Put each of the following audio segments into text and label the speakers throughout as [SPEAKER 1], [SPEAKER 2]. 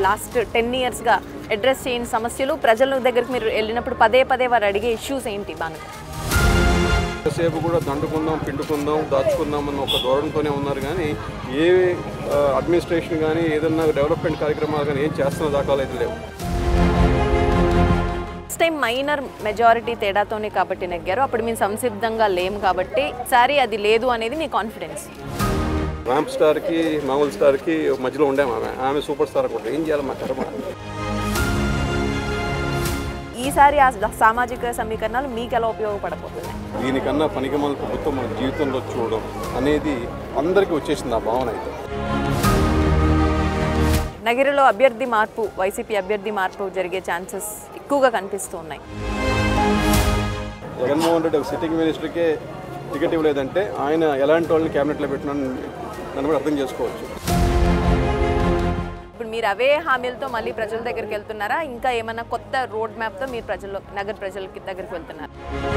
[SPEAKER 1] Last ten ఇయర్స్గా address చేయని సమస్యలు ప్రజల దగ్గరికి మీరు వెళ్ళినప్పుడు పదే పదే వారు అడిగే ఇష్యూస్ ఏంటి బాను
[SPEAKER 2] ఎంతసేపు కూడా దండుకుందాం పిండుకుందాం దాచుకుందాం అన్న ఒక ధోరణితోనే ఉన్నారు కానీ ఏ అడ్మినిస్ట్రేషన్ కానీ ఏదన్నా డెవలప్మెంట్ కార్యక్రమాలు కానీ ఏం చేస్తున్న దాఖలు అయితే లేవు
[SPEAKER 1] నెక్స్ట్ టైం మైనర్ మెజారిటీ తేడాతోనే కాబట్టి నెగ్గారు అప్పుడు మేము సంసిద్ధంగా లేము కాబట్టి సారీ అది లేదు అనేది మీ కాన్ఫిడెన్స్
[SPEAKER 2] ర్యాంప్ స్టార్కి మామూలు స్టార్కి మధ్యలో ఉండాము ఆమె ఆమె సూపర్ స్టార్ కూడా ఏం చేయాలి మా కర్మ
[SPEAKER 1] ఈసారి ఆ సామాజిక సమీకరణాలు మీకు ఎలా ఉపయోగపడబోతున్నాయి
[SPEAKER 2] దీనికన్నా పనికిమాల ప్రభుత్వం మన జీవితంలో చూడడం అనేది అందరికీ వచ్చేసింది ఆ భావన అయితే
[SPEAKER 1] నగరిలో అభ్యర్థి మార్పు వైసీపీ అభ్యర్థి మార్పు జరిగే ఛాన్సెస్ ఎక్కువగా కనిపిస్తూ ఉన్నాయి
[SPEAKER 2] జగన్మోహన్ రెడ్డి ఒక సిట్టింగ్ మినిస్టర్కే టికెట్ ఇవ్వలేదంటే ఆయన ఎలాంటి వాళ్ళని క్యాబినెట్లో పెట్టినాను దాన్ని కూడా అర్థం చేసుకోవచ్చు
[SPEAKER 1] ఇప్పుడు మీరు అవే హామీలతో మళ్ళీ ప్రజల దగ్గరికి వెళ్తున్నారా ఇంకా ఏమైనా కొత్త రోడ్ మ్యాప్తో మీరు ప్రజల్లో నగర ప్రజలకి దగ్గరికి వెళ్తున్నారా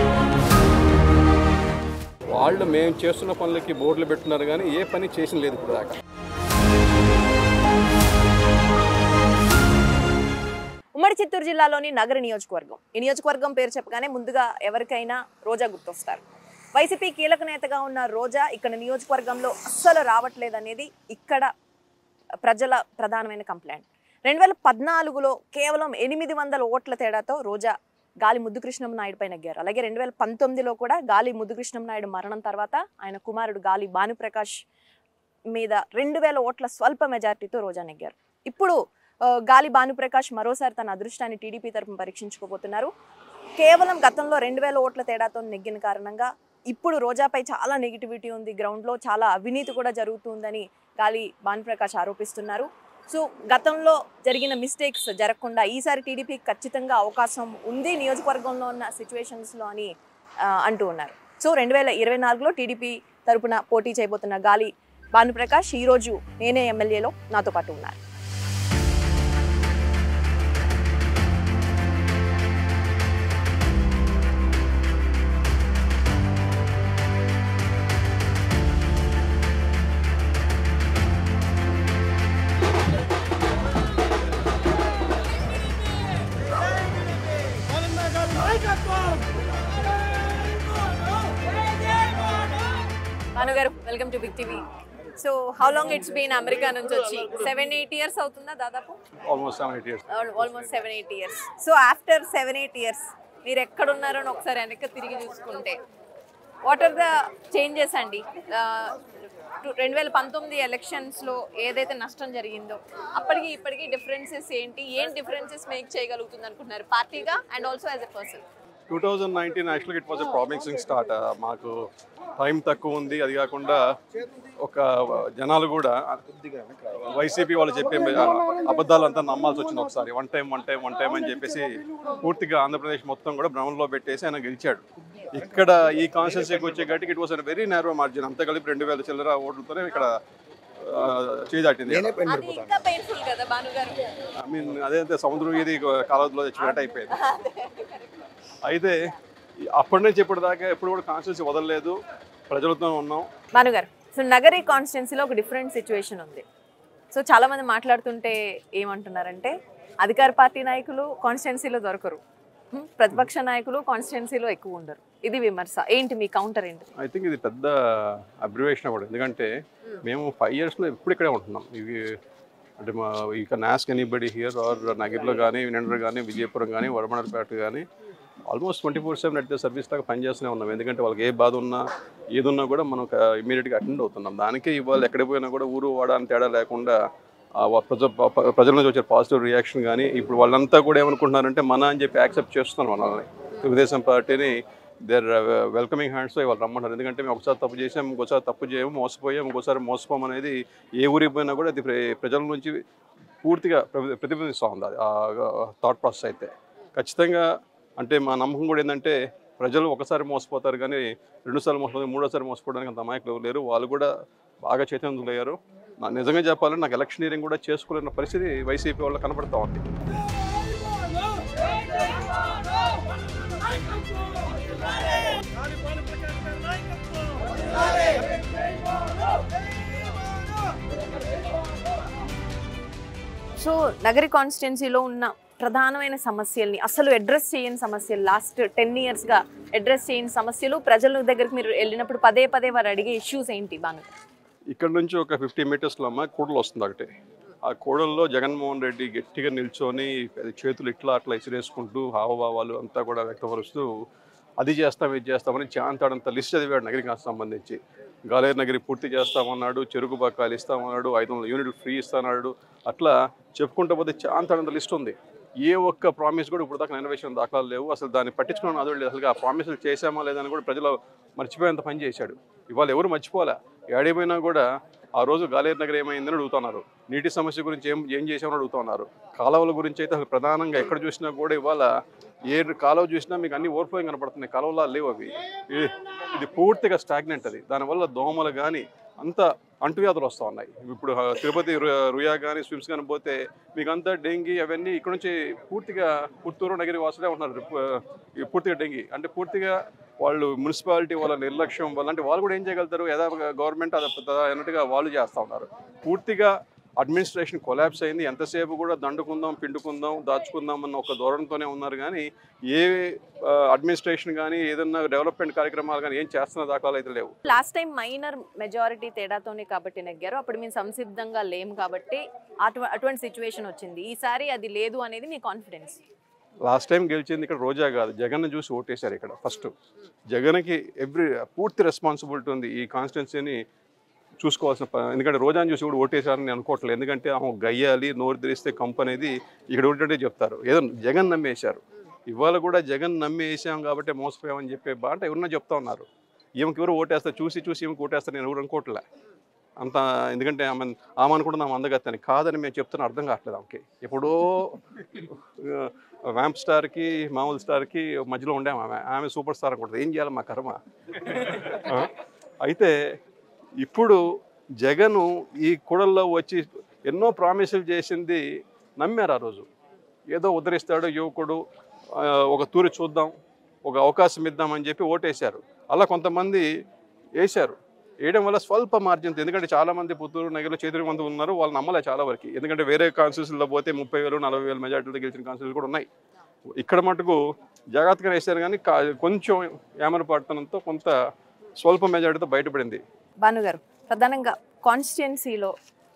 [SPEAKER 2] వాళ్ళు మేము చేస్తున్న పనులకి బోర్డులు పెట్టున్నారు కానీ ఏ పని చేసిన లేదు ఇప్పుడు దాకా
[SPEAKER 1] ఉమ్మడి చిత్తూరు జిల్లాలోని నగర నియోజకవర్గం ఈ నియోజకవర్గం పేరు చెప్పగానే ముందుగా ఎవరికైనా రోజా గుర్తొస్తారు వైసీపీ కీలక నేతగా ఉన్న రోజా ఇక్కడ నియోజకవర్గంలో అస్సలు రావట్లేదనేది ఇక్కడ ప్రజల ప్రధానమైన కంప్లైంట్ రెండు వేల పద్నాలుగులో కేవలం ఎనిమిది వందల ఓట్ల తేడాతో రోజా గాలి ముద్దుకృష్ణం నాయుడు పై నెగ్గారు అలాగే రెండు వేల పంతొమ్మిదిలో కూడా గాలి ముద్దుకృష్ణం నాయుడు మరణం తర్వాత ఆయన కుమారుడు గాలి భానుప్రకాష్ మీద రెండు వేల ఓట్ల స్వల్ప మెజార్టీతో రోజా నెగ్గారు ఇప్పుడు ఆ, గాలి భానుప్రకాష్ మరోసారి తన అదృష్టాన్ని టీడీపీ తరపున పరీక్షించుకోబోతున్నారు కేవలం గతంలో రెండు వేల ఓట్ల తేడాతో నెగ్గిన కారణంగా ఇప్పుడు రోజాపై చాలా నెగిటివిటీ ఉంది గ్రౌండ్లో చాలా అవినీతి కూడా జరుగుతుందని గాలి భానుప్రకాష్ ఆరోపిస్తున్నారు సో గతంలో జరిగిన మిస్టేక్స్ జరగకుండా ఈసారి టీడీపీకి ఖచ్చితంగా అవకాశం ఉంది నియోజకవర్గంలో ఉన్న సిచ్యువేషన్స్లో అని ఆ, అంటూ ఉన్నారు సో రెండు వేల ఇరవై నాలుగులో టీడీపీ తరపున పోటీ చేయబోతున్న గాలి భానుప్రకాష్ ఈరోజు నేనే ఎమ్మెల్యేలో నాతో పాటు ఉన్నారు Bhanu garu welcome to big TV so how long it's been America నుంచి వచ్చి సెవెన్ ఎయిట్ ఇయర్స్ అవుతుందా దాదాపు
[SPEAKER 2] almost seven eight years
[SPEAKER 1] almost seven eight years so after seven eight years మీరు ఎక్కడున్నారో అని ఒకసారి వెనక్కి తిరిగి చూసుకుంటే వాట్ ఆర్ ద చేంజెస్ అండి రెండు వేల పంతొమ్మిది ఎలక్షన్స్లో ఏదైతే నష్టం జరిగిందో అప్పటికి ఇప్పటికి డిఫరెన్సెస్ ఏంటి ఏం డిఫరెన్సెస్ మేక్ చేయగలుగుతుంది అనుకుంటున్నారు పార్టీగా and also as a person
[SPEAKER 2] two thousand nineteen యాక్చువల్గా it was a promising start మాకు టైం తక్కువ ఉంది అది కాకుండా ఒక జనాలు కూడా వైసీపీ వాళ్ళు చెప్పే అబద్ధాలంతా నమ్మాల్సి వచ్చింది ఒకసారి one time one time one time అని చెప్పేసి పూర్తిగా ఆంధ్రప్రదేశ్ మొత్తం కూడా భ్రమంలో పెట్టేసి ఆయన గెలిచాడు ఇక్కడ ఈ కాన్స్టిట్యూన్సీకి వచ్చేగట్టికి it was very narrow margin అంత కలిపి రెండు వేల చిల్లర ఓట్లతోనే ఇక్కడ ఆ, చేదాటింది
[SPEAKER 1] అది ఇంకా పెయిన్ఫుల్ కదా భాను గారు
[SPEAKER 2] ఐ మీన్ అదే సముద్రం ఇది కాలవదిలో తెచ్చినట్టు అయిపోయింది అయితే ఈ అప్పటి నుంచి ఇప్పటిదాకా ఎప్పుడు కూడా కాన్స్టిట్యూన్సీ వదలలేదు ప్రజలతో ఉన్నాం
[SPEAKER 1] భాను గారు సో నగరి కాన్స్టిట్యున్సీలో ఒక డిఫరెంట్ సిచ్యువేషన్ ఉంది సో చాలా మంది మాట్లాడుతుంటే ఏమంటున్నారంటే అధికార పార్టీ నాయకులు కాన్స్టిట్యున్సీలో దొరకరు హ్మ్, ప్రతిపక్ష నాయకులు కాన్స్టిట్యున్సీలో ఎక్కువ ఉండరు ఇది విమర్శ ఏంటి మీ కౌంటర్ ఏంటి
[SPEAKER 2] ఐ థింక్ ఇది పెద్ద అబ్రివేషన్ కూడా ఎందుకంటే మేము ఫైవ్ ఇయర్స్లో ఎప్పుడు ఇక్కడే ఉంటున్నాం ఇవి అంటే మా ఈ can ask anybody here are నగిర్లో కానీ వినండ్ర కానీ విజయపురం కానీ వరమణపేట కానీ almost twenty four seven at the service దాకా పనిచేస్తూనే ఉన్నాం ఎందుకంటే వాళ్ళకి ఏ బాధ ఉన్నా ఏది ఉన్నా కూడా మనం ఇమీడియట్గా అటెండ్ అవుతున్నాం దానికే ఇవాళ ఎక్కడ పోయినా కూడా ఊరు వాడ అని తేడా లేకుండా ఆ వా- ప్రజ ప- ప్రజల నుంచి వచ్చే పాజిటివ్ రియాక్షన్ కానీ ఇప్పుడు వాళ్ళంతా కూడా ఏమనుకుంటున్నారంటే మన అని చెప్పి యాక్సెప్ట్ చేస్తున్నాం మనల్ని తెలుగుదేశం పార్టీని దేర్ వెల్కమింగ్ హ్యాండ్స్తో ఇవాళ రమ్మంటారు ఎందుకంటే మేము ఒకసారి తప్పు చేసాం ఇంకోసారి తప్పు చేయము మోసపోయాం ఇంకోసారి మోసపోం అనేది ఏ ఊరికి పోయినా కూడా అది ప్ర- ప్రజల నుంచి పూర్తిగా ప్రతి- ప్రతిబింబిస్తూ ఉంది అది థాట్ ప్రాసెస్ అయితే ఖచ్చితంగా అంటే మా నమ్మకం కూడా ఏంటంటే ప్రజలు ఒకసారి మోసపోతారు కానీ రెండుసార్లు మోసపోతారు మూడోసారి మోసపోవడానికి అంత అమాయకులు ఎవరు లేరు వాళ్ళు కూడా బాగా చైతన్యమయ్యారు నా నిజంగా చెప్పాలంటే నాకు ఎలక్షనీరింగ్ కూడా చేసుకోలేని పరిస్థితి వైసీపీ వాళ్ళు కనబడతా ఉంది
[SPEAKER 1] సో నగరి కాన్స్టిట్యున్సీలో ఉన్న ప్రధానమైన సమస్యల్ని అసలు అడ్రస్ చేయని సమస్యలు లాస్ట్ టెన్ ఇయర్స్గా అడ్రస్ చేయని సమస్యలు ప్రజల దగ్గరికి మీరు వెళ్ళినప్పుడు పదే పదే వారు అడిగే ఇష్యూస్ ఏంటి బాను
[SPEAKER 2] ఇక్కడ నుంచి ఒక ఫిఫ్టీ మీటర్స్లో అమ్మ కూడలు వస్తుంది ఒకటి ఆ కూడల్లో జగన్మోహన్ రెడ్డి గట్టిగా నిల్చొని చేతులు ఇట్లా అట్లా ఇసిరేసుకుంటూ హావభావాలు అంతా కూడా వ్యక్తపరుస్తూ అది చేస్తాం ఇది చేస్తామని చాంతాడంత లిస్ట్ చదివాడు నగరికి సంబంధించి గాలేరు నగరి పూర్తి చేస్తామన్నాడు చెరుకు బకాలు ఇస్తామన్నాడు ఐదు వందల యూనిట్లు ఫ్రీ ఇస్తామన్నాడు అట్లా చెప్పుకుంటూ పోతే చాంతాడంత లిస్ట్ ఉంది ఏ ఒక్క ప్రామిస్ కూడా ఇప్పుడు దాకా నెరవేర్చిన దాఖలాలు లేవు అసలు దాన్ని పట్టించుకున్న అదే లేదు అసలు ఆ ప్రామిసులు చేశామా లేదని కూడా ప్రజలు మర్చిపోయేంత పని చేశాడు ఇవాళ ఎవరు మర్చిపోలే ఏడిపోయినా కూడా ఆ రోజు గాలేరు నగర్ ఏమైందని అడుగుతున్నారు నీటి సమస్య గురించి ఏం ఏం చేసామని అడుగుతున్నారు కాలువల గురించి అయితే అసలు ప్రధానంగా ఎక్కడ చూసినా కూడా ఇవాళ ఏ కాలువ చూసినా మీకు అన్ని ఓవర్ఫ్లోయింగ్ కనపడుతున్నాయి కాలువలా లేవు అవి ఇది- ఇది పూర్తిగా స్టాగ్నెంట్ అది దానివల్ల దోమలు కానీ అంత అంటువ్యాధులు వస్తూ ఉన్నాయి ఇప్పుడు ఆ, తిరుపతి రు- రుయా కానీ స్విమ్స్ కానీ పోతే మీకు అంతా డెంగీ అవన్నీ ఇక్కడ నుంచి పూర్తిగా పుత్తూరు నగరి వాసులే ఉంటున్నారు ఆ, ఈ పూర్తిగా డెంగీ అంటే పూర్తిగా వాళ్ళు మున్సిపాలిటీ వాళ్ళ నిర్లక్ష్యం వల్ల అంటే వాళ్ళు కూడా ఏం చేయగలుగుతారు ఏదో గవర్నమెంట్ అది అన్నట్టుగా వాళ్ళు చేస్తూ ఉన్నారు పూర్తిగా అడ్మినిస్ట్రేషన్ కొలాబ్స్ అయింది ఎంతసేపు కూడా దండుకుందాం పిండుకుందాం దాచుకుందాం అన్న ఒక ధోరణితోనే ఉన్నారు కానీ ఏ అడ్మినిస్ట్రేషన్ కానీ ఏదన్నా డెవలప్మెంట్ కార్యక్రమాలు కానీ ఏం చేస్తున్న దాఖలాలు అయితే లేవు
[SPEAKER 1] లాస్ట్ టైం మైనర్ మెజారిటీ తేడాతోనే కాబట్టి నెగ్గారు అప్పుడు మేము సంసిద్ధంగా లేము కాబట్టి అటు అటువంటి సిచ్యువేషన్ వచ్చింది ఈసారి అది లేదు అనేది మీ కాన్ఫిడెన్స్
[SPEAKER 2] లాస్ట్ టైం గెలిచింది ఇక్కడ రోజా కాదు జగన్ చూసి ఓటేశారు ఇక్కడ ఫస్ట్ జగన్కి ఎవ్రీ పూర్తి రెస్పాన్సిబిలిటీ ఉంది ఈ కాన్స్టిట్యున్సీని చూసుకోవాల్సిన ప- ఎందుకంటే రోజాని చూసి కూడా ఓటేశారని నేను అనుకోవట్లేదు ఎందుకంటే ఆమె గయ్యాలి నోరు తెరిస్తే కంపు అనేది ఇక్కడ ఉంటే చెప్తారు ఏదో జగన్ నమ్మేశారు ఇవాళ కూడా జగన్ నమ్మేసాం కాబట్టి మోసపోయామని చెప్పే బాట ఎవరన్నా చెప్తా ఉన్నారు ఈమెకి ఎవరు ఓటేస్తారు చూసి చూసి ఈమెకి ఓటేస్తారు నేను ఎవరు అనుకోవట్లే అంత ఎందుకంటే ఆమె ఆమె అనుకుంటున్నాం అందగత్తని కాదని మేము చెప్తున్నా అర్థం కావట్లేదు ఆమెకి ఎప్పుడో వ్యాంప్ స్టార్కి మామూలు స్టార్కి మధ్యలో ఉండే ఆమె ఆమె సూపర్ స్టార్ అనుకుంటుంది ఏం చేయాలి మా కర్మ ఆ? అయితే ఇప్పుడు జగను ఈ కూడల్లో వచ్చి ఎన్నో ప్రామిసులు చేసింది నమ్మారు ఆ రోజు ఏదో ఉద్ధరిస్తాడు యువకుడు ఆ, ఒక తూరి చూద్దాం ఒక అవకాశం ఇద్దామని చెప్పి ఓటేశారు అలా కొంతమంది వేశారు వేయడం వల్ల స్వల్ప మార్జిన్ ఎందుకంటే చాలా మంది పుత్తూరు నగరంలో చేతులు మంది ఉన్నారు వాళ్ళు నమ్మలే చాలా వరకు ఎందుకంటే వేరే కాన్స్టిట్యూన్సీలో పోతే ముప్పై వేలు నలభై వేలు మెజార్టీలో గెలిచిన కాన్స్టిట్యూన్సీ కూడా ఉన్నాయి ఇక్కడ మటుకు జాగ్రత్తగా వేశారు కానీ కా- కొంచెం ఏమరపడుతనంతో కొంత స్వల్ప మెజార్టీతో బయటపడింది
[SPEAKER 1] భానుగారు ప్రధానంగా కాన్స్టిట్యున్సీలో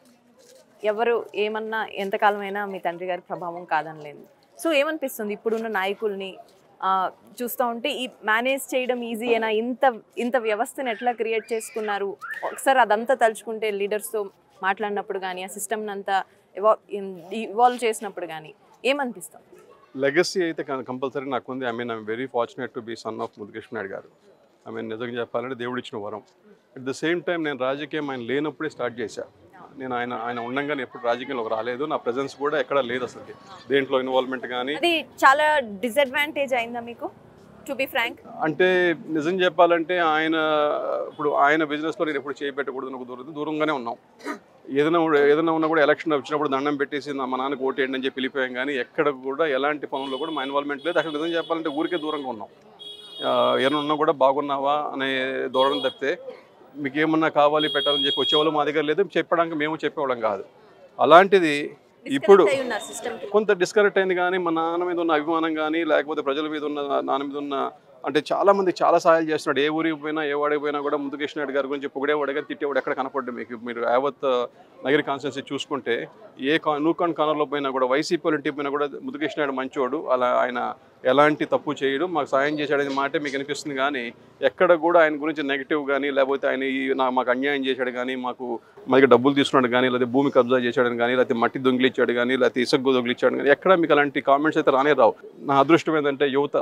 [SPEAKER 1] ఎవరు ఏమన్నా ఎంతకాలమైనా మీ తండ్రి గారి ప్రభావం కాదనలేదు సో ఏమనిపిస్తుంది ఇప్పుడున్న నాయకుల్ని ఆ, చూస్తూ ఉంటే ఈ మేనేజ్ చేయడం ఈజీయేనా ఇంత ఇంత వ్యవస్థను ఎట్లా క్రియేట్ చేసుకున్నారు ఒకసారి అదంతా తలుచుకుంటే లీడర్స్తో మాట్లాడినప్పుడు కానీ ఆ సిస్టమ్ని అంతా ఇవా ఇవాల్వ్ చేసినప్పుడు కానీ ఏమనిపిస్తుంది
[SPEAKER 2] లెగసీ అయితే కంపల్సరీ నాకు ఉంది I mean I'm very fortunate to be son of Muddukrishna Naidu garu I mean నిజంగా చెప్పాలంటే దేవుడు ఇచ్చిన వరం అట్ ద సేమ్ టైం నేను రాజకీయం ఆయన లేనప్పుడే స్టార్ట్ చేశా నేను ఆయన ఆయన ఉండంగానే ఎప్పుడు రాజకీయంలోకి రాలేదు నా ప్రజెన్స్ కూడా ఎక్కడ లేదు అసలు దేంట్లో ఇన్వాల్వ్మెంట్ కానీ
[SPEAKER 1] అది చాలా డిసడ్వాంటేజ్ అయిందా మీకు టు బి ఫ్రాంక్
[SPEAKER 2] అంటే నిజం చెప్పాలంటే ఆయన ఇప్పుడు ఆయన బిజినెస్లో నేను ఎప్పుడు చేయబెట్టకూడదు ఒక దూరం దూరంగానే ఉన్నాం ఏదైనా కూడా- ఏదైనా ఉన్నా కూడా ఎలక్షన్ వచ్చినప్పుడు దండం పెట్టేసి నా మా నాన్నకు ఓటేయండి అని చెప్పి వెళ్ళిపోయాం కానీ ఎక్కడ కూడా ఎలాంటి పనుల్లో కూడా మా ఇన్వాల్వ్మెంట్ లేదు అసలు నిజం చెప్పాలంటే ఊరికే దూరంగా ఉన్నాం ఆ, ఏమైనా ఉన్నా కూడా బాగున్నావా అనే ధోరణి తప్పితే మీకు ఏమన్నా కావాలి పెట్టాలని చెప్పి వచ్చేవాళ్ళు మా దగ్గర లేదు చెప్పడానికి మేము చెప్పేవాళ్ళం కాదు అలాంటిది ఇప్పుడు
[SPEAKER 1] అయి ఉన్నారు సిస్టమ్
[SPEAKER 2] కొంత డిస్కనెక్ట్ అయింది కానీ మా నాన్న మీద ఉన్న అభిమానం కానీ లేకపోతే ప్రజల మీద ఉన్న నాన్న మీద ఉన్న అంటే చాలా మంది చాలా సహాయాలు చేస్తున్నాడు ఏ ఊరికి పోయినా ఏ వాడికి పోయినా కూడా ముందు కృష్ణ గారి గురించి పొగిడేవాడు కానీ తిట్టేవాడు ఎక్కడ కనపడ్డు మీకు మీరు యావత్ నగరి కాన్స్టిట్యూన్సీ చూసుకుంటే ఏ కా నూకాన్ కార్నర్లో పోయినా కూడా వైసీపీ వాళ్ళ ఇంటికి పోయినా కూడా ముద్దు కృష్ణ గారు మంచివాడు అలా ఆయన ఎలాంటి తప్పు చేయడు మాకు సాయం చేశాడనే మాట మీకు అనిపిస్తుంది కానీ ఎక్కడ కూడా ఆయన గురించి నెగిటివ్ కానీ లేకపోతే ఆయన ఈ నా మాకు అన్యాయం చేశాడు కానీ మాకు మా దగ్గర డబ్బులు తీసుకున్నాడు కానీ లేకపోతే భూమి కబ్జా చేశాడని కానీ లేకపోతే మట్టి దొంగిలిచ్చాడు కానీ లేకపోతే ఇసుక దొంగిలిచ్చాడు కానీ ఎక్కడ మీకు అలాంటి కామెంట్స్ అయితే రానే రావు నా అదృష్టం ఏంటంటే యువత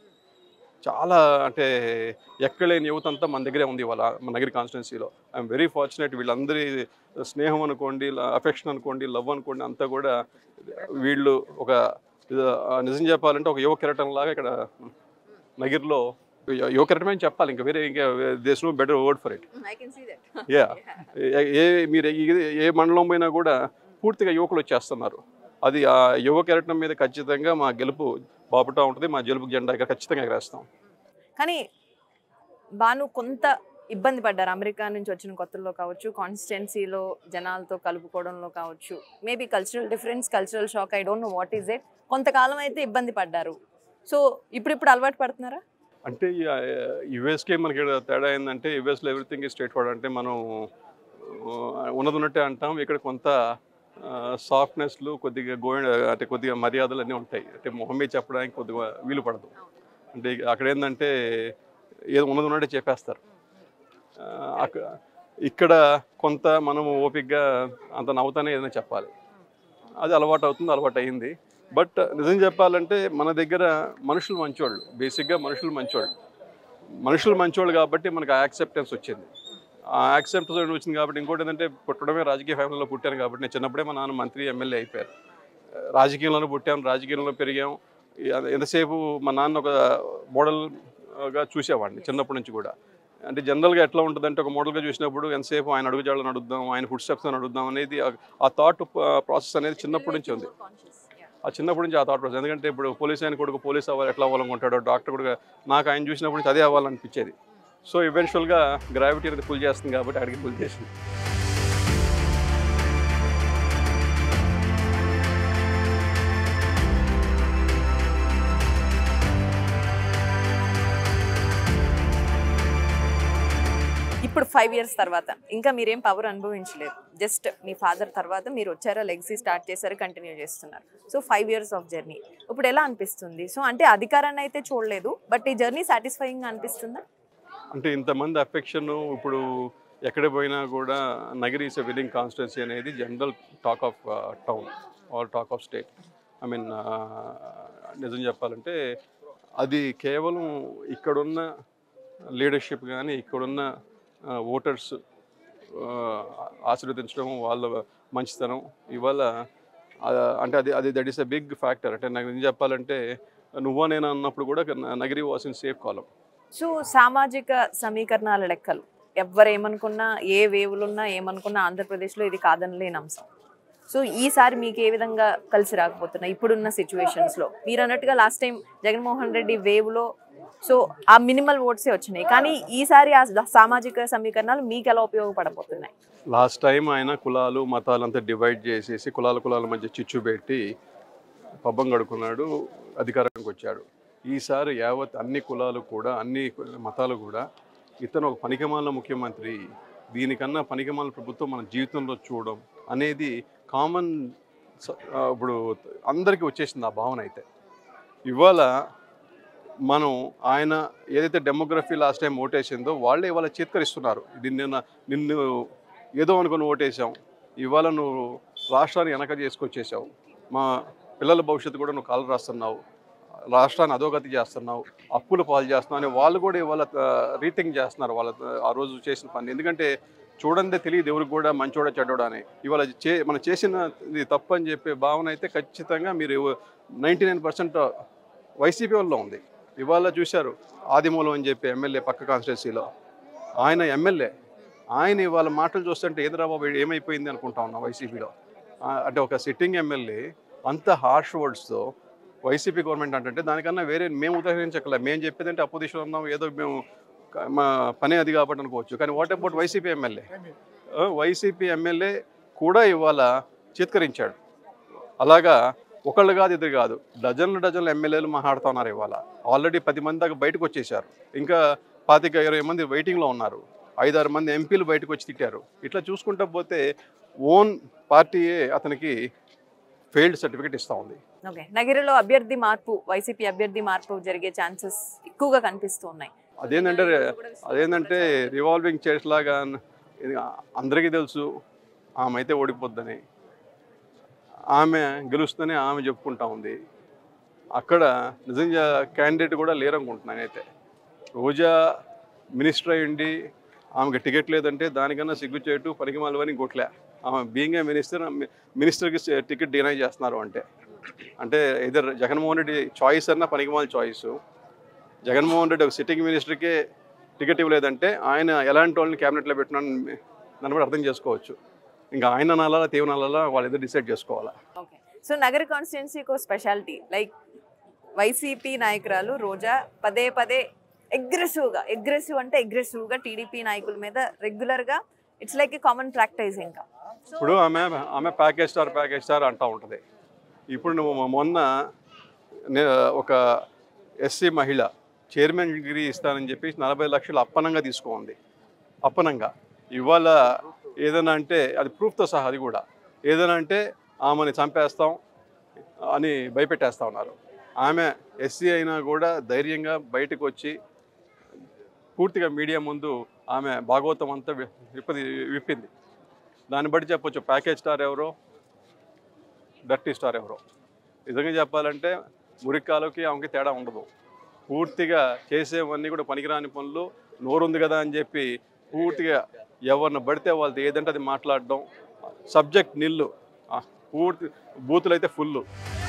[SPEAKER 2] చాలా అంటే ఎక్కలేని యువత అంతా మన దగ్గరే ఉంది ఇవాళ మన నగరి కాన్స్టిట్యున్సీలో ఐఎమ్ వెరీ ఫార్చునేట్ వీళ్ళందరి స్నేహం అనుకోండి అఫెక్షన్ అనుకోండి లవ్ అనుకోండి అంతా కూడా వీళ్ళు ఒక ఆ, నిజం చెప్పాలంటే ఒక యువ కెరటం లాగా ఇక్కడ నగిరిలో యు- యువ కెరటమే అని చెప్పాలి ఇంకా వేరే ఇంకా there's no better word for it
[SPEAKER 1] I can see that
[SPEAKER 2] yeah ఏ మీరు ఏ- ఏ మండలం పోయినా కూడా పూర్తిగా యువకులు వచ్చేస్తున్నారు అది ఆ యువ కెరటం మీద ఖచ్చితంగా మా గెలుపు బాపుటా ఉంటుంది మా గెలుపు జెండా ఇక్కడ ఖచ్చితంగా ఎగరేస్తాం
[SPEAKER 1] కానీ బాను కొంత ఇబ్బంది పడ్డారు అమెరికా నుంచి వచ్చిన కొత్తల్లో కావచ్చు కాన్స్టిట్యున్సీలో జనాలతో కలుపుకోవడంలో కావచ్చు maybe cultural difference cultural shock I don't know what is it కొంతకాలం అయితే ఇబ్బంది పడ్డారు సో ఇప్పుడిప్పుడు అలవాటు పడుతున్నారా
[SPEAKER 2] అంటే యుఎస్కే మనకి ఇక్కడ తేడా ఏంటంటే యుఎస్లో ఎవ్రీథింగ్ స్ట్రేట్ ఫార్వర్డ్ అంటే మనం ఆ, ఉన్నది ఉన్నట్టే అంటాం ఇక్కడ కొంత సాఫ్ట్నెస్లు కొద్దిగా గోయ అంటే కొద్దిగా మర్యాదలు అన్నీ ఉంటాయి అంటే మొహం మీద చెప్పడానికి కొద్దిగా వీలు పడదు అంటే అక్కడ ఏంటంటే ఏదో ఉన్నది ఉన్నట్టే చెప్పేస్తారు ఆ, అక్క ఇక్కడ కొంత మనము ఓపికగా అంత నవ్వుతానే ఏదైనా చెప్పాలి అది అలవాటు అవుతుంది అలవాటు అయింది బట్ నిజం చెప్పాలంటే మన దగ్గర మనుషులు మంచోళ్ళు బేసిక్గా మనుషులు మంచోళ్ళు మనుషులు మంచోళ్ళు కాబట్టి మనకు ఆ యాక్సెప్టెన్స్ వచ్చింది ఆ యాక్సెప్టెన్స్ వచ్చింది కాబట్టి ఇంకోటి ఏంటంటే పుట్టడమే రాజకీయ ఫ్యామిలీలో పుట్టాను కాబట్టి నేను చిన్నప్పుడే మా నాన్న మంత్రి ఎమ్మెల్యే అయిపోయారు రాజకీయంలోనే పుట్టాం రాజకీయంలో పెరిగాం ఎ- ఎంతసేపు మా నాన్న ఒక మోడల్గా చూసేవాడిని చిన్నప్పటి నుంచి కూడా అంటే జనరల్గా ఎట్లా ఉంటుందంటే ఒక మోడల్గా చూసినప్పుడు ఎంతసేపు ఆయన అడుగుజాడని అడుగుదాం ఆయన ఫుడ్ స్టెప్స్ అని అడుగుదాం అనేది ఆ- ఆ థాట్ ప్రాసెస్ అనేది చిన్నప్పటి నుంచి ఉంది ఆ చిన్నప్పటి నుంచి ఆ థాట్ ప్రాసెస్ ఎందుకంటే ఇప్పుడు పోలీస్ ఆయన కొడుకు పోలీస్ అవ్వాలి ఎట్లా అవ్వాలనుకుంటాడో డాక్టర్ కూడా నాకు ఆయన చూసినప్పటి నుంచి అదే అవ్వాలనిపించేది సో ఈవెన్చువల్గా గ్రావిటీ అనేది పుల్ చేస్తుంది కాబట్టి అడిగి పుల్ చేసింది
[SPEAKER 1] ఇప్పుడు ఫైవ్ ఇయర్స్ తర్వాత ఇంకా మీరేం పవర్ అనుభవించలేదు జస్ట్ మీ ఫాదర్ తర్వాత మీరు వచ్చారా లెగ్సీ స్టార్ట్ చేశారు కంటిన్యూ చేస్తున్నారు so five years of journey ఇప్పుడు ఎలా అనిపిస్తుంది సో అంటే అధికారాన్ని అయితే చూడలేదు బట్ ఈ జర్నీ సాటిస్ఫైయింగ్ అనిపిస్తుందా
[SPEAKER 2] అంటే ఇంతమంది అఫెక్షన్ ఇప్పుడు ఎక్కడ పోయినా కూడా Nagari is a willing constituency అనేది general talk of town or talk of state I mean నిజం చెప్పాలంటే అది కేవలం ఇక్కడున్న లీడర్షిప్ కానీ ఇక్కడున్న ఓటర్స్ ఆశీర్వదించడం వాళ్ళ మంచితనం ఇవాళ ఆ, అంటే అది అది that is a big factor అంటే నాకు నిజం చెప్పాలంటే నువ్వా నేను అన్నప్పుడు కూడా నగరి వాస్ ఇన్ సేఫ్ కాలం
[SPEAKER 1] సో సామాజిక సమీకరణాల లెక్కలు ఎవరేమనుకున్నా ఏ వేవులున్నా ఏమనుకున్నా ఆంధ్రప్రదేశ్లో ఇది కాదనలేని అంశం సో ఈసారి మీకు ఏ విధంగా కలిసి రాకపోతున్నాయి ఇప్పుడున్న సిచ్యువేషన్స్లో మీరు అన్నట్టుగా లాస్ట్ టైం జగన్మోహన్ రెడ్డి వేవ్లో సో ఆ మినిమల్ ఓట్సే వచ్చినాయి కానీ ఈసారి ఆ సామాజిక సమీకరణాలు మీకు ఎలా ఉపయోగపడబోతున్నాయి
[SPEAKER 2] లాస్ట్ టైం ఆయన కులాలు మతాలు అంతా డివైడ్ చేసేసి కులాల కులాల మధ్య చిచ్చు పెట్టి పబ్బం గడుకున్నాడు అధికారానికి వచ్చాడు ఈసారి యావత్ అన్ని కులాలు కూడా అన్ని మతాలు కూడా ఇతను ఒక పనికిమాలిన ముఖ్యమంత్రి దీనికన్నా పనికిమాలిన ప్రభుత్వం మన జీవితంలో చూడడం అనేది కామన్ ఇప్పుడు అందరికీ వచ్చేసింది ఆ భావన అయితే ఇవాళ మనం ఆయన ఏదైతే డెమోగ్రఫీ లాస్ట్ టైం ఓటేసిందో వాళ్ళే ఇవాళ చేత్కరిస్తున్నారు ఇది నిన్న నిన్ను ఏదో అనుకుని ఓటేసాం ఇవాళ నువ్వు రాష్ట్రాన్ని వెనక చేసుకొచ్చేసావు మా పిల్లల భవిష్యత్తు కూడా నువ్వు కాలు రాస్తున్నావు రాష్ట్రాన్ని అధోగతి చేస్తున్నావు అప్పులు పాలు చేస్తున్నావు అని వాళ్ళు కూడా ఇవాళ రీథింక్ చేస్తున్నారు వాళ్ళ ఆ రోజు చేసిన పని ఎందుకంటే చూడందే తెలియదు ఎవరికి కూడా మంచోడ చెడ్డోడా అని ఇవాళ చే మనం చేసిన ఇది తప్పు అని చెప్పే భావన అయితే ఖచ్చితంగా మీరు నైంటీ నైన్ పర్సెంట్ వైసీపీ వల్ల ఉంది ఇవాళ చూశారు ఆదిమూలం అని చెప్పి ఎమ్మెల్యే పక్క కాన్స్టిట్యున్సీలో ఆయన ఎమ్మెల్యే ఆయన ఇవాళ మాటలు చూస్తుంటే ఏదిరా బాబు వీడు ఏమైపోయింది అనుకుంటా ఉన్నాం వైసీపీలో ఆ, అంటే ఒక సిట్టింగ్ ఎమ్మెల్యే అంత హార్ష్ వర్డ్స్తో వైసీపీ గవర్నమెంట్ అంటే దానికన్నా వేరే మేము ఉదాహరించగల మేము చెప్పేది అంటే అపోజిషన్ ఉన్నాం ఏదో మేము క- మా పని అది కాబట్టి అనుకోవచ్చు కానీ what about YCP MLA YCP MLA కూడా ఇవాళ చిత్కరించాడు అలాగా ఒకళ్ళు కాదు ఇద్దరు కాదు డజన్లు డజన్లు ఎమ్మెల్యేలు మాట్లాడుతున్నారు ఇవాళ ఆల్రెడీ పది మంది దాకా బయటకు వచ్చేసారు ఇంకా పాతిక ఇరవై మంది వెయిటింగ్లో ఉన్నారు ఐదారు మంది ఎంపీలు బయటకు వచ్చి తిట్టారు ఇట్లా చూసుకుంటా పోతే ఓన్ పార్టీయే అతనికి ఫెయిల్డ్ సర్టిఫికేట్ ఇస్తూ ఉంది
[SPEAKER 1] ఓకే నగిరిలో అభ్యర్థి మార్పు వైసీపీ అభ్యర్థి మార్పు జరిగే ఛాన్సెస్ ఎక్కువగా కనిపిస్తూ ఉన్నాయి
[SPEAKER 2] అదేంటంటే అదేంటంటే రివాల్వింగ్ చైర్స్ లాగా ఇది అందరికీ తెలుసు ఆమె అయితే ఓడిపోద్దని ఆమె గెలుస్తుందని ఆమె చెప్పుకుంటా ఉంది అక్కడ నిజంగా క్యాండిడేట్ కూడా లేరనుకుంటున్నాను అయితే రోజా మినిస్టర్ అయ్యండి ఆమెకి టికెట్ లేదంటే దానికన్నా సిగ్గుచేటు పనికిమాలవని ఇంకోట్లే ఆమె బీయింగ్ ఏ మినిస్టర్ మినిస్టర్కి టికెట్ డినై చేస్తున్నారు అంటే అంటే ఇద్దరు జగన్మోహన్ రెడ్డి చాయిస్ అన్న పనికిమాల చాయిస్ జగన్మోహన్ రెడ్డి ఒక సిట్టింగ్ మినిస్టర్కే టికెట్ ఇవ్వలేదంటే ఆయన ఎలాంటి వాళ్ళని క్యాబినెట్లో పెట్టినాను దాన్ని కూడా అర్థం చేసుకోవచ్చు ఇంకా ఆయన నాలా తీవ్ర నాలా వాళ్ళిద్దరు డిసైడ్ చేసుకోవాలా
[SPEAKER 1] ఓకే సో నగర కాన్స్టిట్యున్సీకి ఒక స్పెషాలిటీ లైక్ వైసీపీ నాయకురాలు రోజా పదే పదే అగ్రెసివ్గా అగ్రెసివ్ అంటే అగ్రెసివ్గా టీడీపీ నాయకుల మీద రెగ్యులర్గా it's like a common practice ఇంకా
[SPEAKER 2] ఇప్పుడు ఆమె ఆమె ప్యాకేజ్ స్టార్ ప్యాకేజ్ స్టార్ అంటూ ఉంటుంది ఇప్పుడు నువ్వు మొ- మొన్న నే- ఒక ఎస్సీ మహిళ చైర్మన్ డిగ్రీ ఇస్తానని చెప్పి నలభై లక్షలు అప్పనంగా తీసుకోండి అప్పనంగా ఇవాళ ఏదైనా అంటే అది ప్రూఫ్తో సహా అది కూడా ఏదైనా అంటే ఆమెని చంపేస్తాం అని భయపెట్టేస్తా ఉన్నారు ఆమె ఎస్సీ అయినా కూడా ధైర్యంగా బయటకు వచ్చి పూర్తిగా మీడియా ముందు ఆమె భాగవతం అంతా వి- విప్పది విప్పింది దాన్ని బట్టి చెప్పొచ్చు ప్యాకేజ్ స్టార్ ఎవరో డర్టీ స్టార్ ఎవరో నిజంగా చెప్పాలంటే మురిక్కాలకి ఆమెకి తేడా ఉండదు పూర్తిగా చేసేవన్నీ కూడా పనికిరాని పనులు నోరుంది కదా అని చెప్పి పూర్తిగా ఎవరిని పడితే వాళ్ళది ఏదంటే అది మాట్లాడడం సబ్జెక్ట్ నిల్లు ఆ, పూర్తి బూతులు అయితే ఫుల్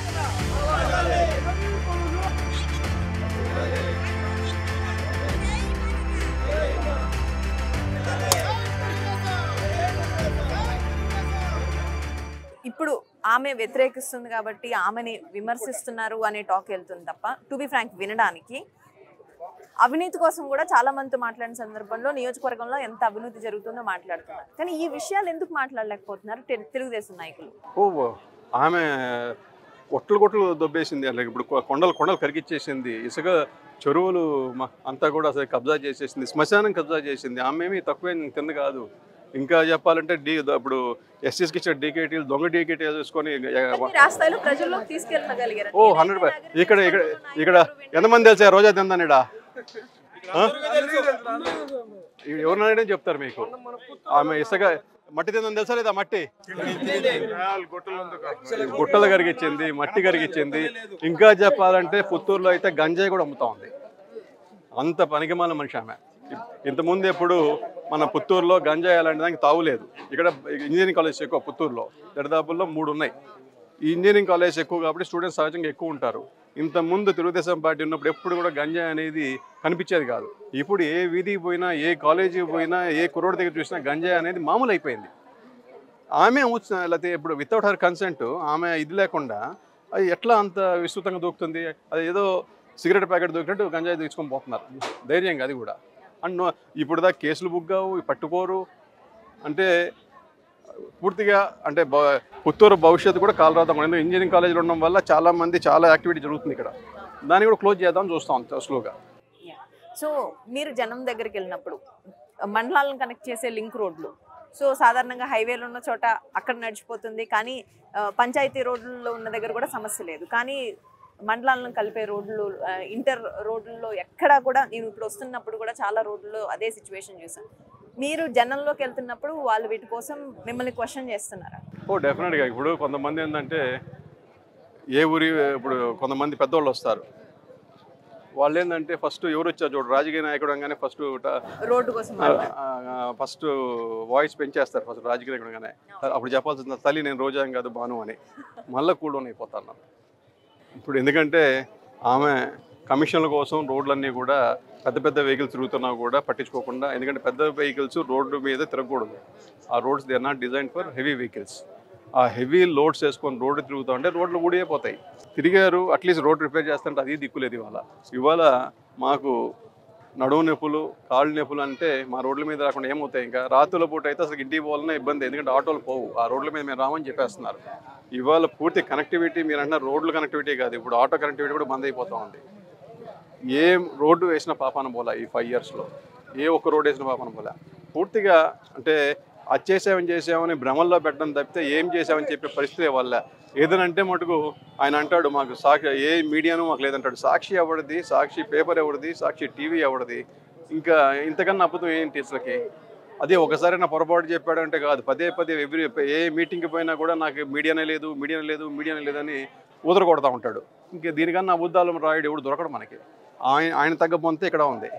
[SPEAKER 1] ఇప్పుడు ఆమె వ్యతిరేకిస్తుంది కాబట్టి ఆమెని విమర్శిస్తున్నారు అనే టాక్ వెళ్తుంది తప్ప టు బి ఫ్రాంక్ వినడానికి అవినీతి కోసం కూడా చాలా మందితో మాట్లాడిన సందర్భంలో నియోజకవర్గంలో ఎంత అవినీతి జరుగుతుందో మాట్లాడుతున్నారు కానీ ఈ విషయాలు ఎందుకు మాట్లాడలేకపోతున్నారు తెలు- తెలుగుదేశం నాయకులు
[SPEAKER 2] ఓ ఆమె కొట్లు కొట్లు దొబ్బేసింది అలా ఇప్పుడు కొ- కొండలు కొండలు కరిగిచ్చేసింది ఇసుక చెరువులు మ- అంతా కూడా అసలు కబ్జా చేసేసింది శ్మశానం కబ్జా చేసింది ఆమె ఏమీ తక్కువ కింద కాదు ఇంకా చెప్పాలంటే డీ ఇప్పుడు ఎస్సీస్కి ఇచ్చే డీకేటీలు దొంగ డీకేటీలు చేసుకొని
[SPEAKER 1] మీరు ఆ స్థాయిలో ప్రజల్లో తీసుకెళ్ళగలిగారు
[SPEAKER 2] ఓ హండ్రెడ్ ఇక్కడ ఇక్కడ ఇక్కడ ఎంతమంది తెలుసా రోజా తిందానిడా ఎవరినైనా చెప్తారు మీకు ఆమె ఇసుక మట్టి తిందని తెలుసా లేదా మట్టి గుట్టలు కరిగిచ్చింది మట్టి కరిగిచ్చింది ఇంకా చెప్పాలంటే పుత్తూరులో అయితే గంజాయి కూడా అమ్ముతా ఉంది అంత పనికిమాల మనిషి ఆమె ఇంతకుముందు ఎప్పుడు మన పుత్తూరులో గంజాయి అలాంటి దానికి తావులేదు ఇక్కడ ఇంజనీరింగ్ కాలేజ్ ఎక్కువ పుత్తూరులో దరిదాపుల్లో మూడు ఉన్నాయి ఈ ఇంజనీరింగ్ కాలేజ్ ఎక్కువ కాబట్టి స్టూడెంట్స్ సహజంగా ఎక్కువ ఉంటారు ఇంత ముందు తెలుగుదేశం పార్టీ ఉన్నప్పుడు ఎప్పుడు కూడా గంజాయి అనేది కనిపించేది కాదు ఇప్పుడు ఏ వీధికి పోయినా ఏ కాలేజీకి పోయినా ఏ కుర్రోడి దగ్గర చూసినా గంజాయి అనేది మామూలు అయిపోయింది ఆమె వచ్చిన లేకపోతే ఇప్పుడు వితౌట్ హర్ కన్సెంట్ ఆమె ఇది లేకుండా అది ఎట్లా అంత విస్తృతంగా దూకుతుంది అది ఏదో సిగరెట్ ప్యాకెట్ దూకినట్టు గంజాయి తీసుకొని పోతున్నారు ధైర్యంగా అది కూడా అండ్ ఇప్పుడు దా కేసులు బుగ్గావు పట్టుకోరు అంటే పూర్తిగా అంటే భ- పుత్తూరు భవిష్యత్తు కూడా కాలరాద్దాం ఎందుకంటే ఇంజనీరింగ్ కాలేజీలో ఉండడం వల్ల చాలా మంది చాలా యాక్టివిటీ జరుగుతుంది ఇక్కడ దాన్ని కూడా క్లోజ్ చేద్దాం చూస్తాం స్లోగా
[SPEAKER 1] సో మీరు జనం దగ్గరికి వెళ్ళినప్పుడు మండలాలను కనెక్ట్ చేసే లింక్ రోడ్లు సో సాధారణంగా హైవేలు ఉన్న చోట అక్కడ నడిచిపోతుంది కానీ ఆ, పంచాయతీ రోడ్లలో ఉన్న దగ్గర కూడా సమస్య లేదు కానీ మండలాలను కలిపే రోడ్లు ఆ, ఇంటర్ రోడ్లలో ఎక్కడా కూడా నేను ఇప్పుడు వస్తున్నప్పుడు కూడా చాలా రోడ్లలో అదే సిచ్యువేషన్ చూసాను మీరు జనంలోకి వెళ్తున్నప్పుడు వాళ్ళు వీటి కోసం మిమ్మల్ని క్వశ్చన్ చేస్తున్నారా
[SPEAKER 2] ఓ డెఫినెట్గా ఇప్పుడు కొంతమంది ఏంటంటే ఏ ఊరి ఇప్పుడు కొంతమంది పెద్దవాళ్ళు వస్తారు వాళ్ళు ఏంటంటే ఫస్ట్ ఎవరు వచ్చారు చూడు రాజకీయ నాయకుడు అనగానే ఫస్ట్
[SPEAKER 1] రోడ్డు కోసం మాట్లాడారు.
[SPEAKER 2] ఫస్ట్ వాయిస్ పెంచేస్తారు ఫస్ట్ రాజకీయ నాయకుడు అనగానే అప్పుడు చెప్పాల్సింది తల్లి నేను రోజా ఏం కాదు బాను అని మళ్ళీ కూల్డౌన్ అయిపోతాను ఇప్పుడు ఎందుకంటే ఆమె కమిషన్ల కోసం రోడ్లన్నీ కూడా పెద్ద పెద్ద వెహికల్స్ తిరుగుతున్నా కూడా పట్టించుకోకుండా ఎందుకంటే పెద్ద వెహికల్స్ రోడ్డు మీద తిరగకూడదు ఆ roads they are not design for heavy vehicles ఆ హెవీ లోడ్స్ వేసుకొని రోడ్డు తిరుగుతూ ఉంటే రోడ్లు ఊడిపోతాయి తిరిగారు అట్లీస్ట్ రోడ్ రిపేర్ చేస్తుంటే అది దిక్కులేదు ఇవాళ ఇవాళ మాకు నడుము నొప్పులు కాళ్ళు నొప్పులు అంటే మా రోడ్ల మీద రాకుండా ఏమవుతాయి ఇంకా రాత్రుల పూట అయితే అసలు ఇంటికి పోవాలనే ఇబ్బంది ఎందుకంటే ఆటోలు పోవు ఆ రోడ్ల మీద మేము రామని చెప్పేస్తున్నారు ఇవాళ పూర్తి కనెక్టివిటీ మీరు అంటున్న రోడ్ల కనెక్టివిటీ కాదు ఇప్పుడు ఆటో కనెక్టివిటీ కూడా బంద్ అయిపోతూ ఉంది ఏ రోడ్డు వేసిన పాపాన పోలా ఈ ఫైవ్ ఇయర్స్లో ఏ ఒక్క రోడ్డు వేసిన పాపాన పోలా పూర్తిగా అంటే అది చేసామని చేసామని భ్రమల్లో పెట్టడం తప్పితే ఏం చేసామని చెప్పే పరిస్థితి వల్ల ఏదనంటే మటుకు ఆయన అంటాడు మాకు సాక్షి ఏ మీడియాను మాకు లేదంటాడు సాక్షి ఎవరిది సాక్షి పేపర్ ఎవరిది సాక్షి టీవీ ఎవరిది ఇంకా ఇంతకన్నా అబద్ధం ఏంటి అసలుకి అదే ఒకసారి నా పొరపాటు చెప్పాడంటే కాదు పదే పదే ఎవ్రీ ఏ మీటింగ్కి పోయినా కూడా నాకు మీడియానే లేదు మీడియానే లేదు మీడియానే లేదని ఊదర కొడతా ఉంటాడు ఇంకా దీనికన్నా అబద్ధాలు రాయుడు ఎవడు దొరకడు మనకి ఆయన ఆయన తగ్గ పొంతే ఇక్కడ ఉంది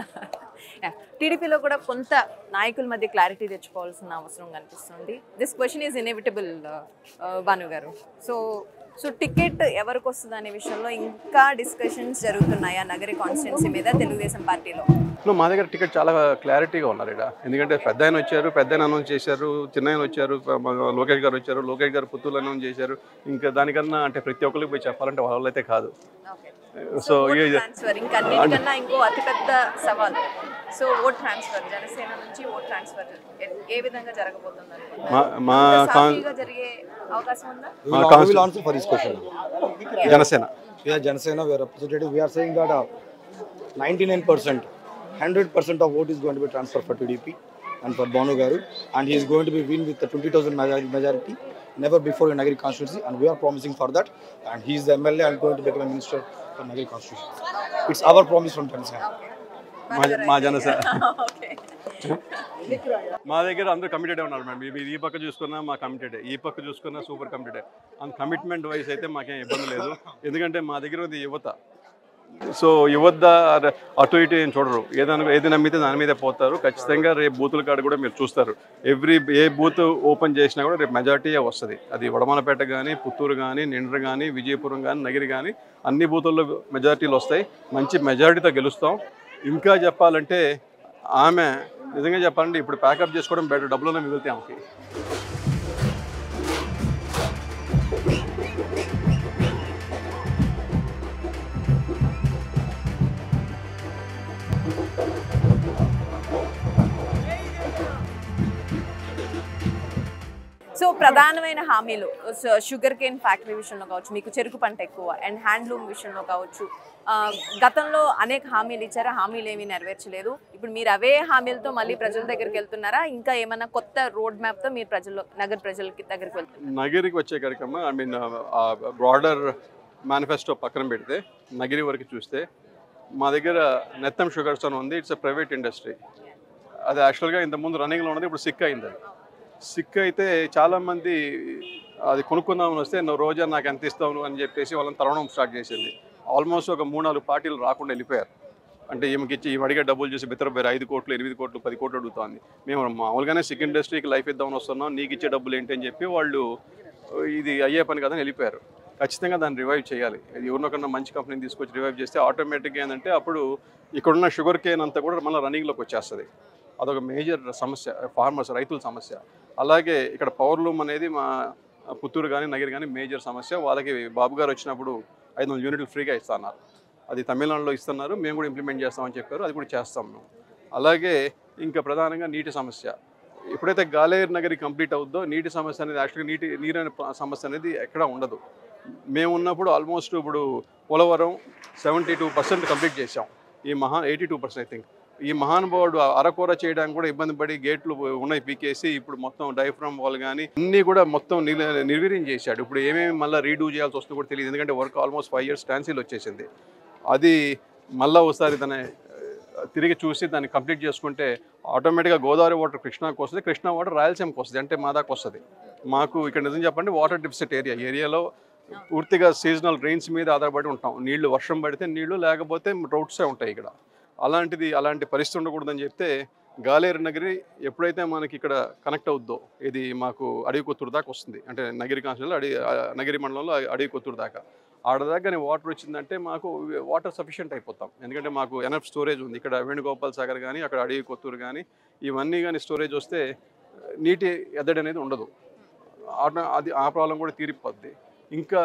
[SPEAKER 1] టీడీపీలో కూడా కొంత నాయకుల మధ్య క్లారిటీ తెచ్చుకోవాల్సిన అవసరం కనిపిస్తుంది this question is inevitable Bhanu garu so so ticket ఎవరికి వస్తుంది అనే విషయంలో ఇంకా డిస్కషన్స్ జరుగుతున్నాయా నగరి కాన్స్టిట్యున్సీ మీద తెలుగుదేశం పార్టీలో
[SPEAKER 2] నువ్వు మా దగ్గర టికెట్ చాలా క్లారిటీగా ఉన్నారు ఇక్కడ ఎందుకంటే పెద్ద ఆయన వచ్చారు పెద్ద ఆయన అనౌన్స్ చేశారు చిన్న ఆయన వచ్చారు మా లోకేష్ గారు వచ్చారు లోకేష్ గారు పుత్తూరు అనౌన్స్ చేశారు ఇంకా దానికన్నా అంటే ప్రతి ఒక్కరికి పోయి చెప్పాలంటే వాళ్ళైతే కాదు
[SPEAKER 1] ఓకే
[SPEAKER 2] సో
[SPEAKER 1] ఓట్ ట్రాన్స్ఫర్ ఇంకా అన్నిటికన్నా ఇంకో అతిపెద్ద సవాల్ సో ఓట్ ట్రాన్స్ఫర్ జనసేన నుంచి ఓట్ ట్రాన్స్ఫర్ ఏ విధంగా జరగబోతుంది అనుకుంటున్నారు?
[SPEAKER 2] మా మా
[SPEAKER 1] ఇంత
[SPEAKER 2] కాన్-
[SPEAKER 1] సాఫీగా జరిగే అవకాశం ఉందా
[SPEAKER 3] We will,
[SPEAKER 2] Const-
[SPEAKER 3] we will answer for this question.
[SPEAKER 2] Janasena
[SPEAKER 3] We are Janasena, we are representative. We are saying that uh, 99%, 100% of vote is going to be transferred for TDP and for Bonu Garu. And he is going to be win with the 20,000 major- majority, never before in Nagari constituency. And we are promising for that. And he is the MLA and going to become a minister for Nagari constituency. It's our promise from Janasena.
[SPEAKER 2] మా మా Janasena
[SPEAKER 1] okay
[SPEAKER 2] మా దగ్గర అందరూ committed ఉన్నారు madam మీరు ఈ పక్క చూసుకున్నా మా కమిటెడ్ ఈ పక్క చూసుకున్నా super committed and commitment wise అయితే మాకేం ఇబ్బంది లేదు ఎందుకంటే మా దగ్గర ఉంది యువత సో యువత అటు ఇటు ఏం చూడరు ఏదైనా ఏది నమ్మితే దాని మీదే పోతారు ఖచ్చితంగా రేపు బూతుల కాడ కూడా మీరు చూస్తారు ఎవ్రీ ఏ బూత్ ఓపెన్ చేసినా కూడా రేపు మెజార్టీయే వస్తుంది అది వడమలపేట కానీ పుత్తూరు కానీ నిండ్ర కానీ విజయపురం కానీ నగిరి కానీ అన్ని బూతుల్లో మెజార్టీలు వస్తాయి మంచి మెజారిటీతో గెలుస్తాం ఇంకా చెప్పాలంటే ఆమె నిజంగా చెప్పాలంటే ఇప్పుడు ప్యాకప్ చేసుకోవడం బెటర్ డబ్బులోనే మిగులుతాయి ఆమెకి
[SPEAKER 1] సో ప్రధానమైన హామీలు సో షుగర్ కేన్ ఫ్యాక్టరీ విషయంలో కావచ్చు మీకు చెరుకు పంట ఎక్కువ అండ్ హ్యాండ్లూమ్ విషయంలో కావచ్చు ఆ, గతంలో అనేక హామీలు ఇచ్చారా హామీలు ఏమీ నెరవేర్చలేదు ఇప్పుడు మీరు అవే హామీలతో మళ్ళీ ప్రజల దగ్గరికి వెళ్తున్నారా ఇంకా ఏమైనా కొత్త రోడ్ మ్యాప్తో మీరు ప్రజల్లో నగర ప్రజలకి దగ్గరికి వెళ్తున్నారు
[SPEAKER 2] నగిరికి వచ్చే కార్యక్రమం ఐ మీన్ బ్రాడర్ మేనిఫెస్టో పక్కన పెడితే నగిరి వరకు చూస్తే మా దగ్గర నెత్తం షుగర్స్ అని ఉంది ఇట్స్ అ ప్రైవేట్ ఇండస్ట్రీ అది యాక్చువల్గా ఇంతకుముందు రన్నింగ్లో ఉన్నది ఇప్పుడు సిక్ అయింది అది సిక్ అయితే చాలామంది అది కొనుక్కుందామని వస్తే నువ్వు రోజా నాకు ఎంత ఇస్తావు అని చెప్పేసి వాళ్ళని తరవడం స్టార్ట్ చేసింది ఆల్మోస్ట్ ఒక మూడు నాలుగు పార్టీలు రాకుండా వెళ్ళిపోయారు అంటే ఈమెకి ఇచ్చి ఈమె అడిగే డబ్బులు చూసి బిత్తరపోయారు ఐదు కోట్లు ఎనిమిది కోట్లు పది కోట్లు అడుగుతోంది మేము మామూలుగానే సిక్ ఇండస్ట్రీకి లైఫ్ ఇద్దామని వస్తున్నాం నీకు ఇచ్చే డబ్బులు ఏంటి అని చెప్పి వాళ్ళు ఇది అయ్యే పని కదని వెళ్ళిపోయారు ఖచ్చితంగా దాన్ని రివైవ్ చేయాలి ఇది ఎవరినొకన్నా మంచి కంపెనీని తీసుకొచ్చి రివైవ్ చేస్తే ఆటోమేటిక్గా ఏంటంటే అప్పుడు ఇక్కడున్న షుగర్ కేన్ అంతా కూడా మళ్ళీ రన్నింగ్లోకి వచ్చేస్తుంది అదొక మేజర్ సమస్య ఫార్మర్స్ రైతుల సమస్య అలాగే ఇక్కడ పవర్ లూమ్ అనేది మా పుత్తూరు కానీ నగిరి కానీ మేజర్ సమస్య వాళ్ళకి బాబు గారు వచ్చినప్పుడు ఐదు వందల యూనిట్లు ఫ్రీగా ఇస్తున్నారు అది తమిళనాడులో ఇస్తున్నారు మేము కూడా ఇంప్లిమెంట్ చేస్తామని చెప్పారు అది కూడా చేస్తాం మేము అలాగే ఇంకా ప్రధానంగా నీటి సమస్య ఎప్పుడైతే గాలేరు నగరి కంప్లీట్ అవుద్దో నీటి సమస్య అనేది యాక్చువల్గా నీటి నీరు అనే ప- సమస్య అనేది ఎక్కడా ఉండదు మేము ఉన్నప్పుడు ఆల్మోస్ట్ ఇప్పుడు Polavaram seventy two percent complete చేసాం ఈ మహా eighty two percent I think ఈ మహానుభావుడు అరకూర చేయడానికి కూడా ఇబ్బంది పడి గేట్లు ఉన్నాయి పీకేసి ఇప్పుడు మొత్తం డైఫ్రమ్ వాల్ కానీ అన్నీ కూడా మొత్తం నిర్- నిర్వీర్యం చేశాడు ఇప్పుడు ఏమేమి మళ్ళీ రీడూ చేయాల్సి వస్తుందో కూడా తెలియదు ఎందుకంటే work almost five years cancel వచ్చేసింది అది మళ్ళీ ఒకసారి దాన్ని ఆ, తిరిగి చూసి దాన్ని కంప్లీట్ చేసుకుంటే ఆటోమేటిక్గా గోదావరి వాటర్ కృష్ణాకి వస్తుంది కృష్ణా వాటర్ రాయలసీమకి వస్తుంది అంటే మా దాకా వస్తుంది మాకు ఇక్కడ నిజం చెప్పండి వాటర్ డిఫిసిట్ ఏరియా ఏరియాలో పూర్తిగా సీజనల్ రెయిన్స్ మీద ఆధారపడి ఉంటాం నీళ్లు వర్షం పడితే నీళ్లు లేకపోతే రౌట్సే ఉంటాయి ఇక్కడ అలాంటిది అలాంటి పరిస్థితి ఉండకూడదని చెప్తే గాలేరు నగరి ఎప్పుడైతే మనకి ఇక్కడ కనెక్ట్ అవుద్దో ఇది మాకు అడవి కొత్తూరు దాకా వస్తుంది అంటే నగిరి కాన్స్టిట్యూన్లో అడి ఆ, నగిరి మండలంలో అడవి కొత్తూరు దాకా ఆడదాకా కానీ వాటర్ వచ్చిందంటే మాకు వాటర్ సఫిషియెంట్ అయిపోతాం ఎందుకంటే మాకు ఎనఫ్ స్టోరేజ్ ఉంది ఇక్కడ వేణుగోపాల్ సాగర్ కానీ అక్కడ అడవి కొత్తూరు కానీ ఇవన్నీ కానీ స్టోరేజ్ వస్తే నీటి ఎద్దడి అనేది ఉండదు ఆట- అది ఆ ప్రాబ్లం కూడా తీరిపోద్ది ఇంకా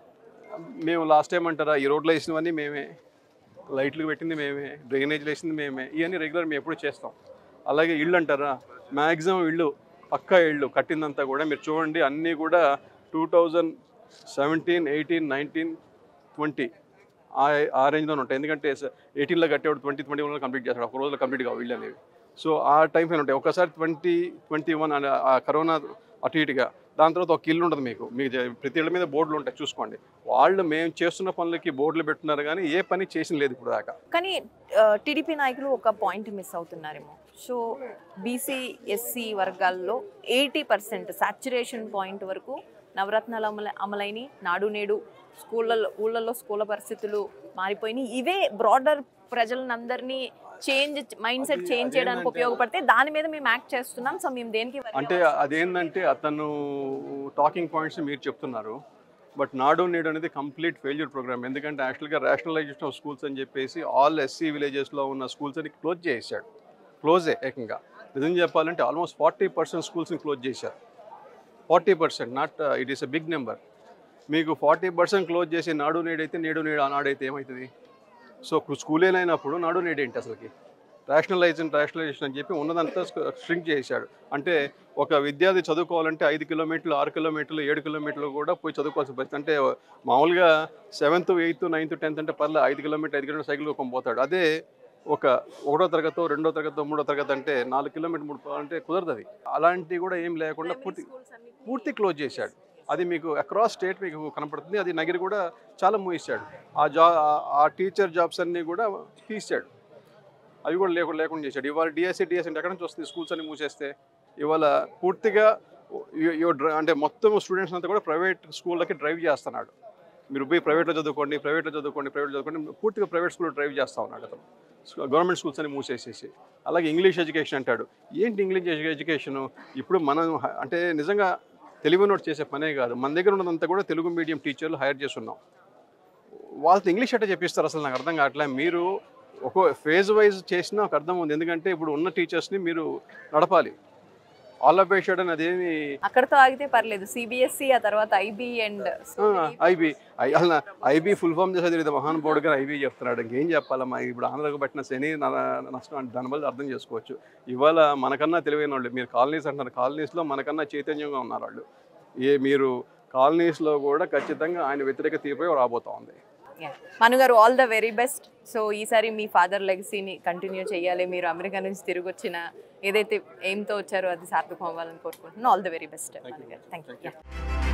[SPEAKER 2] మేము లాస్ట్ టైం అంటారా ఈ రోడ్లో వేసినవన్నీ మేమే లైట్లు పెట్టింది మేమే డ్రైనేజ్ వేసింది మేమే ఇవన్నీ రెగ్యులర్ మేము ఎప్పుడు చేస్తాం అలాగే ఇళ్ళు అంటారా మ్యాక్సిమం ఇళ్ళు పక్కా ఇళ్ళు కట్టిందంతా కూడా మీరు చూడండి అన్నీ కూడా two thousand seventeen eighteen nineteen twenty ఆ ఆ రేంజ్లోనే ఉంటాయి ఎందుకంటే ఎయిటీన్లో కట్టేవాడు ట్వంటీ ట్వంటీ వన్లో కంప్లీట్ చేస్తాడు ఒక రోజులో కంప్లీట్ కావు ఇళ్ళు అనేవి సో ఆ టైం ఫ్రేమ్ ఉంటాయి ఒకసారి ట్వంటీ ట్వంటీ వన్ ఆ కరోనా అటు ఇటుగా దాని తర్వాత ఒక ఇల్లు ఉంటుంది మీకు మీకు జ- ప్రతి ఇళ్ళ మీద బోర్డులు ఉంటాయి చూసుకోండి వాళ్ళు మేము చేస్తున్న పనులకి బోర్డులు పెట్టున్నారు కానీ ఏ పని చేసిన లేదు ఇప్పుడు దాకా
[SPEAKER 1] కానీ టీడీపీ నాయకులు ఒక పాయింట్ మిస్ అవుతున్నారేమో సో బీసీ ఎస్సీ వర్గాల్లో ఎయిటీ పర్సెంట్ సాచురేషన్ పాయింట్ వరకు నవరత్నాలు అమల అమలైన నాడు నేడు స్కూళ్ళల్లో ఊళ్ళల్లో స్కూళ్ళ పరిస్థితులు మారిపోయినాయి ఇవే బ్రాడర్ ప్రజలందరినీ చేంజ్ మైండ్ సెట్ చేంజ్ చేయడానికి ఉపయోగపడితే దాని మీద మేము యాక్ట్ చేస్తున్నాం సో మేము దేనికి worry
[SPEAKER 2] అంటే అదేంటంటే అతను టాకింగ్ పాయింట్స్ మీరు చెప్తున్నారు బట్ నాడు నేడు అనేది కంప్లీట్ ఫెయిల్యూర్ ప్రోగ్రామ్ ఎందుకంటే యాక్చువల్గా రేషనలైజేషన్ ఆఫ్ స్కూల్స్ అని చెప్పేసి ఆల్ ఎస్సీ విలేజెస్లో ఉన్న స్కూల్స్ అని క్లోజ్ చేశాడు క్లోజే ఏకంగా నిజం చెప్పాలంటే ఆల్మోస్ట్ ఫార్టీ పర్సెంట్ స్కూల్స్ని క్లోజ్ చేశారు forty percent not it is a big number మీకు ఫార్టీ పర్సెంట్ క్లోజ్ చేసి నాడు నేడు అయితే నేడు నేడు ఆనాడు అయితే ఏమవుతుంది సో స్కూలే అయినప్పుడు నాడు నేడు ఏంటి అసలుకి రేషనలైజేషన్ రేషనలైజేషన్ అని చెప్పి ఉన్నదంతా స్ట్రింక్ చేశాడు అంటే ఒక విద్యార్థి చదువుకోవాలంటే ఐదు కిలోమీటర్లు ఆరు కిలోమీటర్లు ఏడు కిలోమీటర్లు కూడా పోయి చదువుకోవాల్సిన పరిస్థితి అంటే మామూలుగా సెవెంత్ ఎయిత్ నైన్త్ టెన్త్ అంటే పర్లేదు ఐదు కిలోమీటర్ ఐదు కిలోమీటర్ సైకిల్ ఒక పోతాడు అదే ఒక ఒకటో తరగతో రెండో తరగతో మూడో తరగతి అంటే నాలుగు కిలోమీటర్ మూడు అంటే కుదరదు అది అలాంటివి కూడా ఏం లేకుండా పూర్తి పూర్తి క్లోజ్ చేశాడు అది మీకు అక్రాస్ స్టేట్ మీకు కనపడుతుంది అది నగిరి కూడా చాలా మూయిస్తాడు ఆ జా ఆ- ఆ టీచర్ జాబ్స్ అన్నీ కూడా తీసాడు అవి కూడా లేకుండా లేకుండా చేశాడు ఇవాళ డిఎస్సి డిఎస్ అంటే ఎక్కడి నుంచి వస్తుంది స్కూల్స్ అన్ని మూసేస్తే ఇవాళ పూర్తిగా యు- యు డ్ర- అంటే మొత్తం స్టూడెంట్స్ అంతా కూడా ప్రైవేట్ స్కూళ్ళకి డ్రైవ్ చేస్తున్నాడు మీరు పోయి ప్రైవేట్లో చదువుకోండి ప్రైవేట్లో చదువుకోండి ప్రైవేట్లో చదువుకోండి పూర్తిగా ప్రైవేట్ స్కూల్లో డ్రైవ్ చేస్తా ఉన్నాడు అతను స్కూ- గవర్నమెంట్ స్కూల్స్ అని మూసేసేసి అలాగే ఇంగ్లీష్ ఎడ్యుకేషన్ అంటాడు ఏంటి ఇంగ్లీష్ ఎడ్యు- ఎడ్యుకేషన్ ఇప్పుడు మనం హ- అంటే నిజంగా తెలుగు నోట్ చేసే పనే కాదు మన దగ్గర ఉన్నదంతా కూడా తెలుగు మీడియం టీచర్లు హైర్ చేస్తున్నాం వాళ్ళతో ఇంగ్లీష్ అంటే చెప్పిస్తారు అసలు నాకు అర్థం కావట్లే మీరు ఒక ఫేజ్ వైజ్ చేసినా ఒక అర్థం ఉంది ఎందుకంటే ఇప్పుడు ఉన్న టీచర్స్ని మీరు నడపాలి ఆల్ ఆఫ్ బేషడ్ అని అదేమి
[SPEAKER 1] అక్కడతో ఆగితే పర్లేదు సిబిఎస్ఈ ఆ తర్వాత ఐబీ అండ్
[SPEAKER 2] ఐబీ అసలు ఐబీ ఫుల్ ఫామ్ చేసేది తెలియదు మహానుభావుడు గారు ఐబీ చెప్తున్నాడు ఇంకేం చెప్పాలమ్మా ఇప్పుడు ఆంధ్రకు పట్టిన శని న- నష్టం అంటే దాని వల్ల అర్థం చేసుకోవచ్చు ఇవాళ మనకన్నా తెలివైన వాళ్ళు మీరు కాలనీస్ అంటున్నారు కాలనీస్లో మనకన్నా చైతన్యంగా ఉన్నారు వాళ్ళు ఏ మీరు కాలనీస్లో కూడా ఖచ్చితంగా ఆయన వ్యతిరేక తీర్పు రాబోతా ఉంది
[SPEAKER 1] Manu garu all the very best so ఈసారి మీ ఫాదర్ లెగసీని కంటిన్యూ చేయాలి మీరు అమెరికా నుంచి తిరిగి వచ్చిన ఏదైతే ఎయిమ్తో వచ్చారో అది సార్థకం అవ్వాలని కోరుకుంటున్నాను all the very best Manu garu thank you